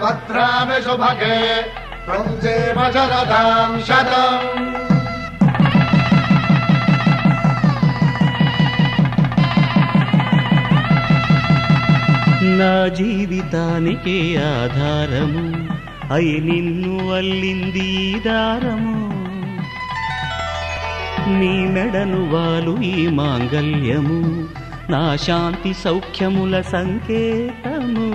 भद्रामि शुभगे त्वम् देव शरदाम् शतम् నా జీవితానికే ఆధారము అయి నిన్ను అల్లింది ఈ దారము నీ మెడను వాలు ఈ మాంగల్యము నా శాంతి సౌఖ్యముల సంకేతము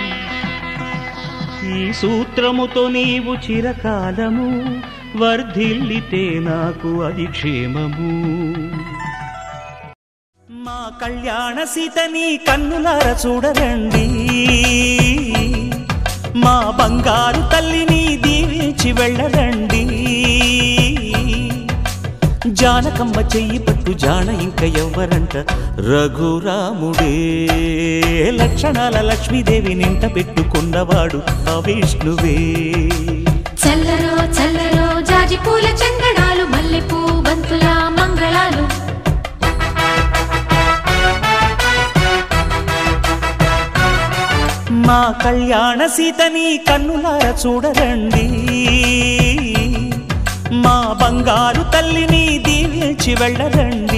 ఈ సూత్రముతో నీవు చిరకాలము వర్ధిల్లితే నాకు అది క్షేమము మా కళ్యాణ సీతని కన్నులార చూడరండి మా బంగారు తల్లిని దీవించి వెళ్ళరండి జానకమ్మ చెయ్యి పట్టు జాన ఇంక ఎవ్వరంట రఘురాముడే లక్షణాల లక్ష్మీదేవి నింట పెట్టుకున్నవాడు ఆ విష్ణువే చల్లరో చల్లరో జాజి పూల చందనాలు మల్లెపూ బంతుల మంగళాలు మా కళ్యాణ సీతని కన్నులార చూడరండి మా బంగారు తల్లిని దీవించి వెళ్ళరండి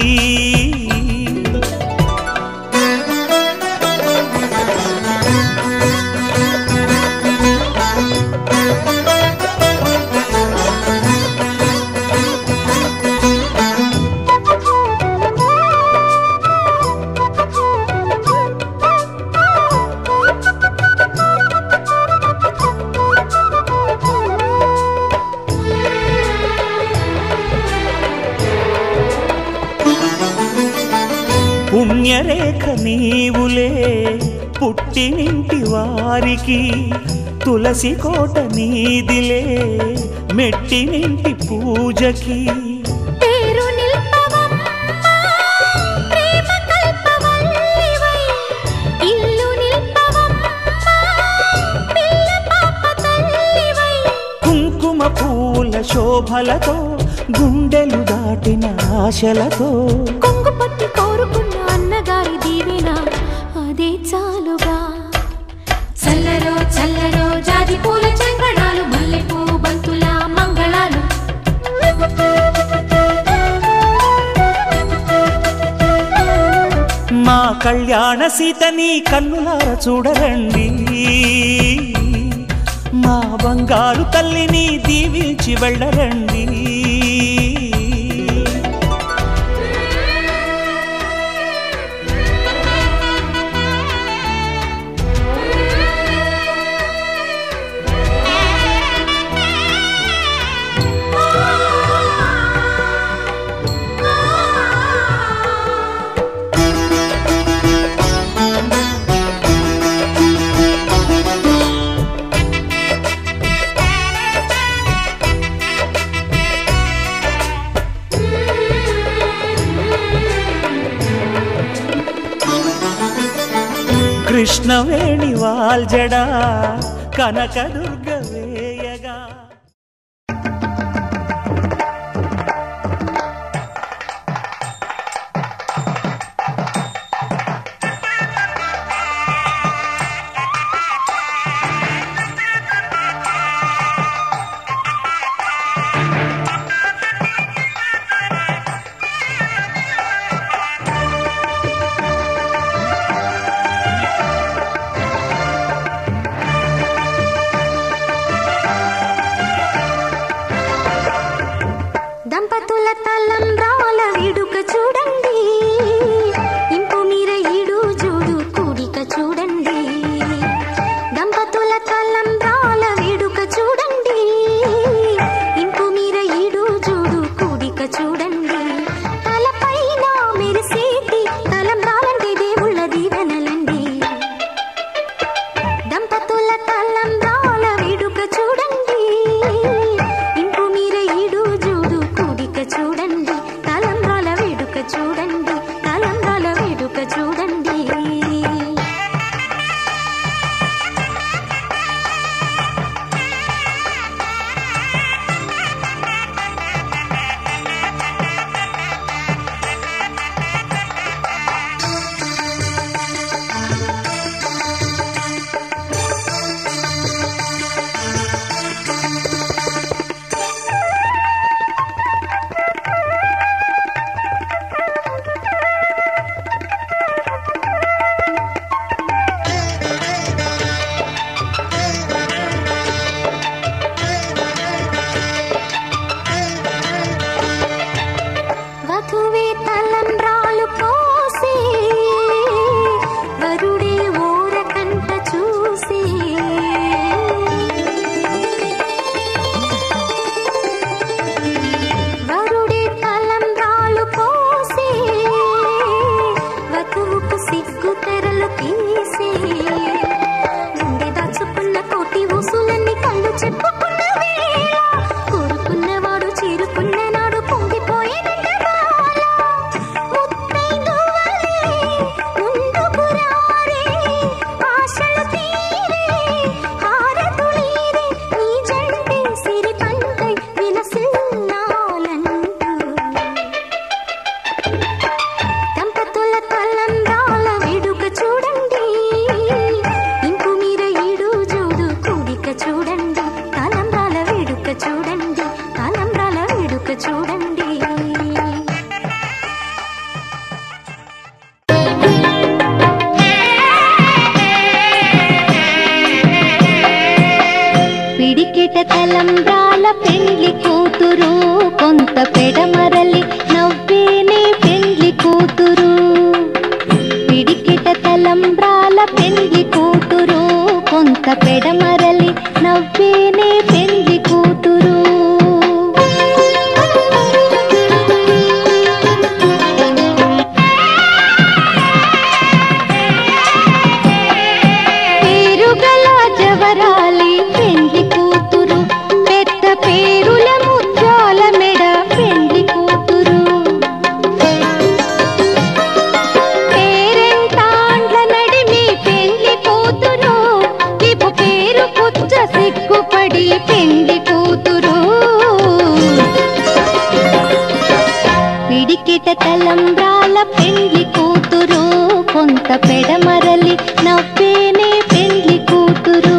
పుణ్యరేఖ నీవులే పుట్టినింటి వారికి తులసి కోట నీదిలే మెట్టినింటి పూజకి పేరు నిల్పవమ్మా, ప్రేమ కల్పవల్లివై. ఇల్లు నిల్పవమ్మా, పిల్ల పాప తల్లివై. కుంకుమ పూల శోభలతో గుండెలు దాటిన ఆశలతో కొంగు పట్టి కోరుకున్న అన్నగారి దీవెన అదే చాలుగా చల్లరో చల్లరో జాజి పూల చంగడాలు మల్లెపూ బంతుల మంగళాలు మా కళ్యాణ సీతని కన్నులార చూడరండి మా బంగారు తల్లిని దీవించి వెళ్ళరండి కృష్ణవేణి వాల్జడా కనకదుర్గ వేయగా తలంబ్రాల పెండ్లి కూతురు కొంత పెడమరలి నవ్వేనే పెండ్లి కూతురు పిడికిట తలంబ్రాల పెండ్లి కూతురు కొంత పెడమరలి నవ్వేనే పెండ్లి కూతురు పేరుగల జవరాలి పెండ్లి కూతురు పెద్ద పేరుల ముత్యాల మెడ పెండ్లి కూతురు పేరెంతాండ్ల నడిమి పెండ్లి కూతురు విపు పేరు పుచ్చ సిగ్గుపడి పెండ్లి కూతురు పిడికిట తలంబ్రాల పెండ్లి కూతురు కొంత పెడమరలి నవ్వేనే పెండ్లి కూతురు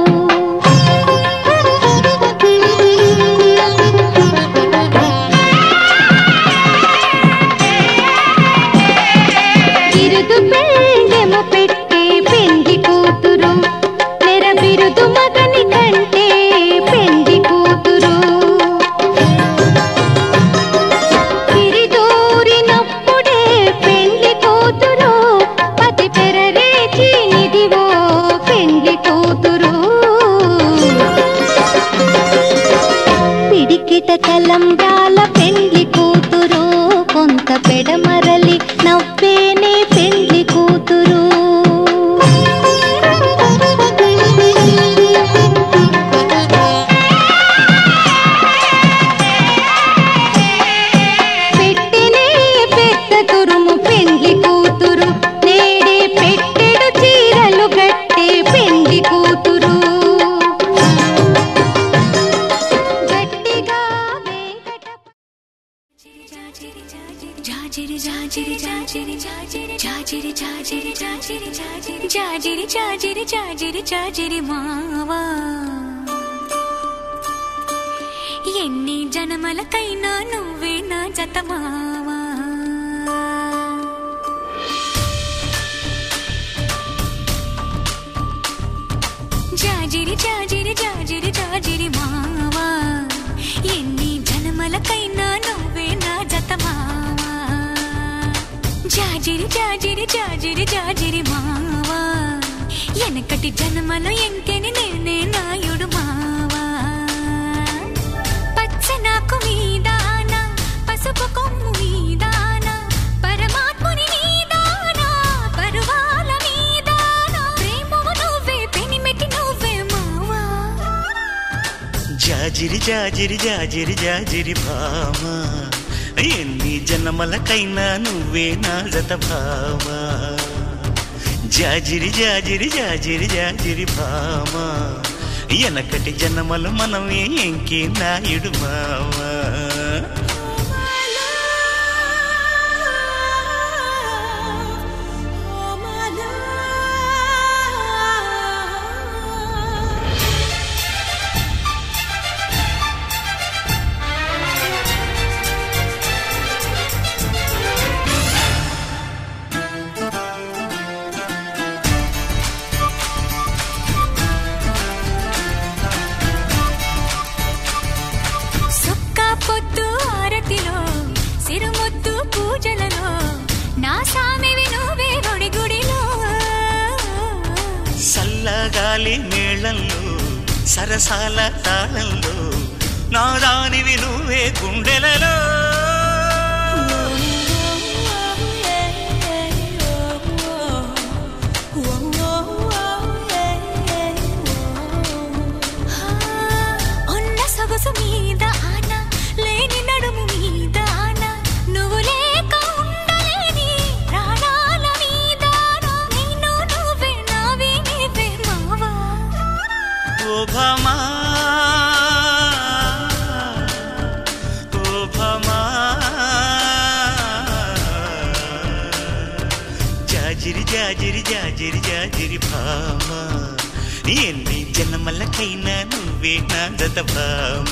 బిరుదు పెండెమ పెట్టే పెండ్లి కూతురు నెర బిరుదు మగని కంటే పెండ్లి కూతురు తిరిదూరినప్పుడే పెండ్లి కూతురు పతి పెరరేచి నిదివో పెండ్లి కూతురు పిడికిట తలంబ్రాల పెండ్లి కూతురు కొంత పెడమరలి నవ్వేనే పెండ్లి కూతురు పెట్టెనే పెద్ద తురుము పెండ్లి కూతురు నేడే పెట్టెడు చీరలు గట్టే పెండ్లి కూతురు గట్టిగా వెంకట జాజిరి జాజిరి జాజిరి జాజిరి జాజిరి జాజిరి జాజిరి జాజిరి జాజిరి జాజిరి జాజిరి జాజిరి మావా ఎన్ని జనమలకైనా నువ్వే నా జత మావా జాజిరి జాజిరి జాజిరి జాజిరి మావా ఎన్ని జనమలకైనా నువ్వే నా జత మావా జాజిరి జాజిరి జాజిరి జాజిరి మావా వెనకటి జన్మలో ఎంకెని నేనే నాయుడు మావా పచ్చ నాకు మీదాన పసుపు కొమ్ము మీదాన పరమాత్ముని నీదాన పరువాల మీదాన ప్రేమవు నువ్వే పెనిమెటి నువ్వే మావా జాజిరి జాజిరి జాజిరి జాజిరి భామ ఎన్ని జన్మలకైనా నువ్వే నా జత భామ జాజిరి జాజిరి జాజిరి జాజిరి భామ ఎనకటి జన్మలు మనమే ఎంకి నాయుడు మావా సుక్క పొద్దు ఆరతిలో సిరుముద్దు పూజలలో నా సామివి నువ్వే గుడి గుడిలో సల్లగాలి మేళంలో సరసాల తాళంలో నా దానివి నువ్వే గుండెలలో ఉన్న సొగసు మీద ఆన లేని నడుము మీద ఆన నువ్వు లేక ఉండలేని ప్రాణాల మీద నేను నువ్వే నావి నీవే మావా ఓ భమా ఓ భమా జాజిరి జాజిరి జాజిరి జాజిరి భామ ఎన్ని జన్మలకైనా నువ్వే నా దత భామ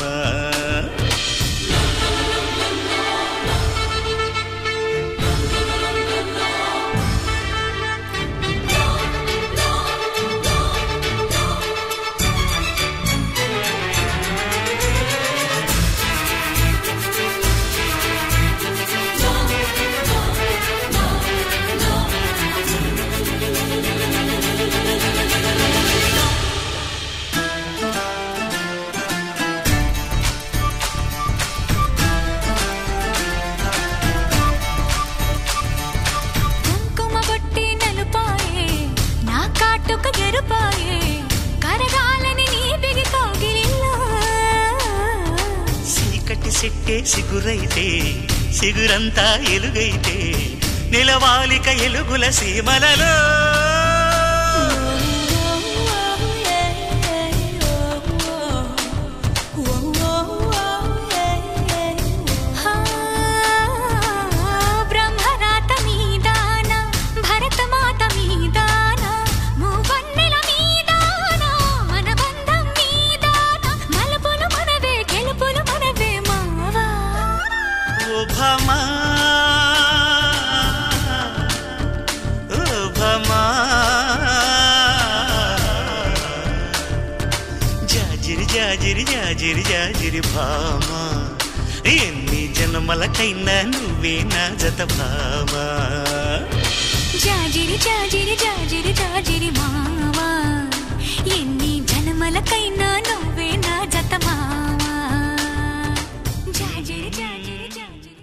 సిట్టే సిగురైతే సిగురంతా ఎలుగైతే నిలవాలిక ఎలుగుల సీమలలో బ్రహ్మరాత మీదాన భరతమాత మీదాన మూవన్నెల మీదాన మన బంధం మీదాన మలుపులు మనవే గెలుపులు మనవే మావా ఓ భమా ఓ భమా జాజిరి జాజిరి జాజిరి జాజిరి భామా ఎన్ని జన్మలకైనా నువ్వే నా జత భామా జాజిరి జాజిరి జాజిరి జాజిరి మావా ఎన్ని జన్మలకైనా నువ్వే నా జత మావా జాజిరి జాజిరి జాజిరి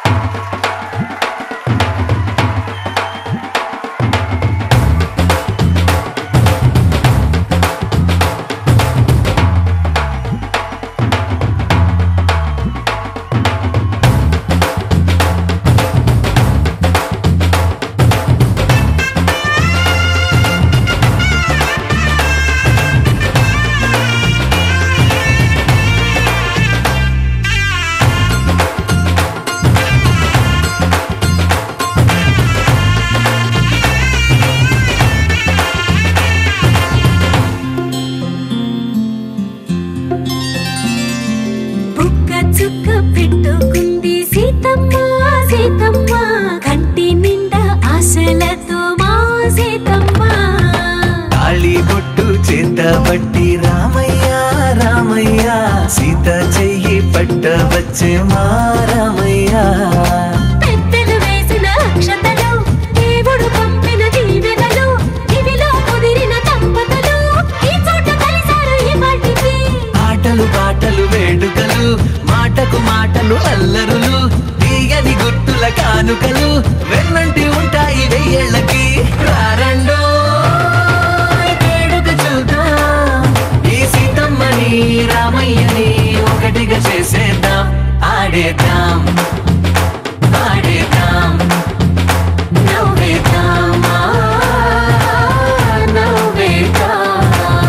బుక్క చుక్క పెట్టుకుంది సీతమ్మ సీతమ్మ కంటి నిండా ఆశలతో మా సీతమ్మ తాళి బొట్టు చేత బట్టి రామయ్య రామయ్య సీత చెయ్యి పట్ట వచ్చే మా రామయ్య పెద్దలు వేసిన అక్షతలు దేవుడు పంపిన దీవెనలు ఇవిలో కుదిరిన దంపతులు ఈ చోట కలిసారు ఈ వాటికి ఆటలు పాటలు వేడుకలు మాటకు మాటలు అల్లరులు తీయని గుట్టుల కానుకలు వెన్నంటి ఉంటాయి వెయ్యేళ్ళకి రారండో వేడుక చూద్దాం ఈ సీతమ్మని రామయ్యని ఒకటిగా చేసేద్దాం ఆడేద్దాం ఆడేద్దాం నవ్వేద్దాం ఆ, నవ్వేద్దాం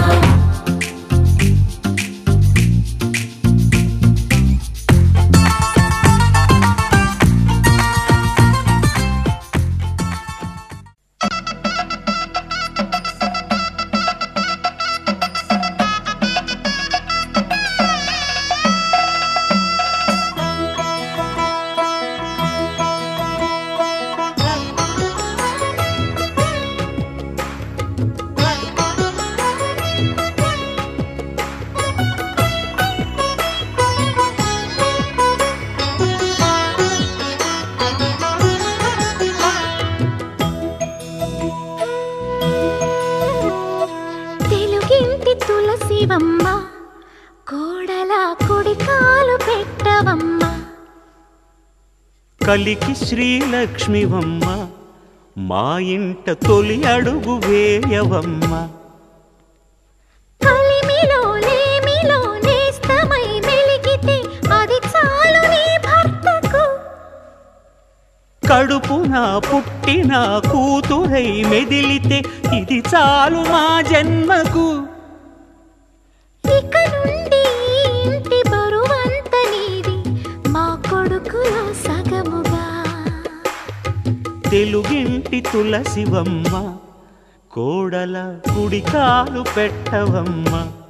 తెలుగింటి తులసివమ్మ కోడల కుడికాలు పెట్టవమ్మ కలికి శ్రీలక్ష్మివమ్మ మా ఇంట తొలి అడుగు వేయవమ్మ కలిమిలో లేమిలో నేస్తమై మెలిగితే అది చాలు నీ భర్తకు కడుపున పుట్టిన కూతురై మెదిలితే ఇది చాలు మా జన్మకు ఇక నుండి ఈ ఇంటి బరువంత నీది మా కొడుకులో సగముగా తెలుగింటి తులసివమ్మ కోడల కుడికాలు పెట్టవమ్మ